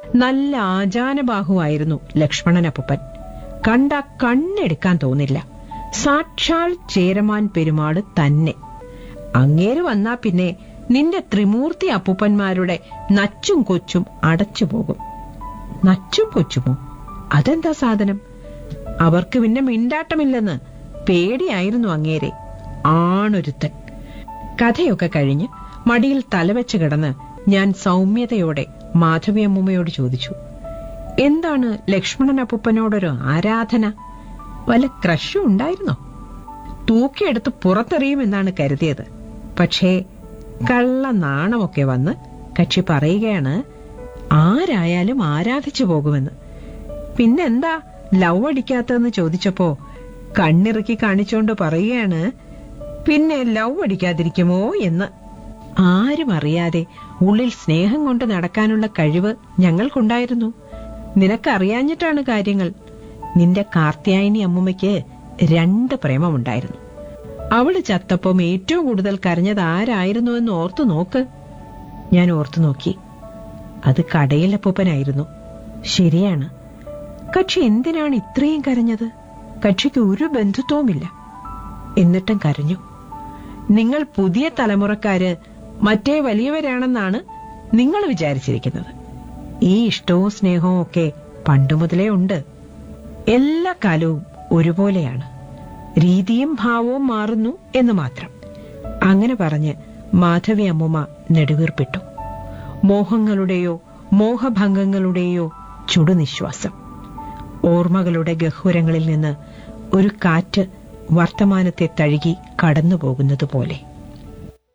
നല്ല ആചാനബാഹുവായിരുന്നു ലക്ഷ്മണനപ്പൂപ്പൻ കണ്ട കണ്ണെടുക്കാൻ തോന്നില്ല സാക്ഷാൽ ചേരമാൻ പെരുമാട് തന്നെ അങ്ങേര് വന്നാ പിന്നെ നിന്റെ ത്രിമൂർത്തി അപ്പൂപ്പന്മാരുടെ നച്ചും കൊച്ചും അടച്ചുപോകും നച്ചും കൊച്ചുമോ അതെന്താ സാധനം അവർക്ക് പിന്നെ മിണ്ടാട്ടമില്ലെന്ന് പേടിയായിരുന്നു അങ്ങേരെ ആണൊരുത്തൻ കഥയൊക്കെ കഴിഞ്ഞ് മടിയിൽ തലവെച്ച് കിടന്ന് ഞാൻ സൗമ്യതയോടെ മാധവിയമ്മൂമ്മയോട് ചോദിച്ചു എന്താണ് ലക്ഷ്മണൻ അപ്പൂപ്പനോടൊരു ആരാധന വല്ല ക്രഷും ഉണ്ടായിരുന്നോ തൂക്കിയെടുത്ത് പുറത്തെറിയുമെന്നാണ് കരുതിയത് പക്ഷേ കള്ള നാണമൊക്കെ വന്ന് കക്ഷി പറയുകയാണ് ആരായാലും ആരാധിച്ചു പോകുമെന്ന് പിന്നെന്താ ലവ് അടിക്കാത്തതെന്ന് ചോദിച്ചപ്പോ കണ്ണിറുക്കി കാണിച്ചോണ്ട് പറയുകയാണ് പിന്നെ ലവ് അടിക്കാതിരിക്കുമോ എന്ന് ആരും അറിയാതെ ഉള്ളിൽ സ്നേഹം കൊണ്ട് നടക്കാനുള്ള കഴിവ് ഞങ്ങൾക്കുണ്ടായിരുന്നു നിനക്കറിയാഞ്ഞിട്ടാണ് കാര്യങ്ങൾ നിന്റെ കാർത്യായനി അമ്മുമ്മയ്ക്ക് രണ്ട് പ്രേമമുണ്ടായിരുന്നു അവള് ചത്തപ്പം ഏറ്റവും കൂടുതൽ കരഞ്ഞത് ആരായിരുന്നു എന്ന് ഓർത്തു നോക്ക് ഞാൻ ഓർത്തു നോക്കി അത് കടയിലപ്പൂപ്പനായിരുന്നു ശരിയാണ് കക്ഷി എന്തിനാണ് ഇത്രയും കരഞ്ഞത് കക്ഷിക്ക് ഒരു ബന്ധുത്വവുമില്ല എന്നിട്ടും കരഞ്ഞു നിങ്ങൾ പുതിയ തലമുറക്കാര് മറ്റേ വലിയവരാണെന്നാണ് നിങ്ങൾ വിചാരിച്ചിരിക്കുന്നത് ഈ ഇഷ്ടവും സ്നേഹവും ഒക്കെ പണ്ടു മുതലേ ഉണ്ട് എല്ലാ കാലവും ഒരുപോലെയാണ് രീതിയും ഭാവവും മാറുന്നു എന്ന് മാത്രം അങ്ങനെ പറഞ്ഞ് മാധവി അമ്മുമ്മ നെടുവീർപ്പിട്ടു മോഹങ്ങളുടെയോ മോഹഭംഗങ്ങളുടെയോ ചുടുനിശ്വാസം ഓർമ്മകളുടെ ഗഹ്വരങ്ങളിൽ നിന്ന് ഒരു കാറ്റ് വർത്തമാനത്തെ തഴുകി കടന്നുപോകുന്നത് പോലെ